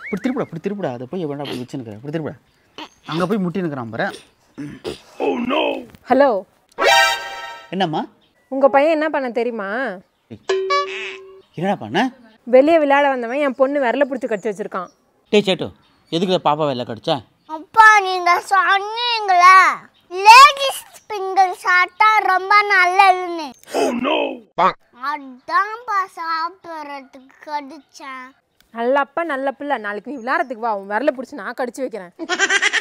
இப்படி திருப்பிடா இப்படி திருப்பிடா அதை போய் வேண்டாம் அப்படி வச்சுன்னுக்கிறேன் இப்படி திருப்பிடா அங்கே போய் முட்டினுக்கிறான் பாரு ஹலோ என்னம்மா உங்கள் பையன் என்ன பண்ண தெரியுமா ஏய், என்னடா பண்ண வெளியே விளையாட வந்தவன் என் பொண்ணு விரல பிடிச்சி கடிச்சு வச்சிருக்கான் டேய் சேட்டு எதுக்கு பாப்பா வெளில கடிச்சா அப்பா நீங்க சொன்னீங்களே லேடிஸ் ஃபிங்கர் சாப்பிட்டா ரொம்ப நல்லதுன்னு அதான்ப்பா சாப்பிட்றதுக்கு கடிச்சேன் நல்ல அப்பா நல்ல பிள்ளை நாளைக்கு நீ விளையாடுறதுக்கு வா உன் விரல பிடிச்சி நான் கடிச்சு வைக்கிறேன்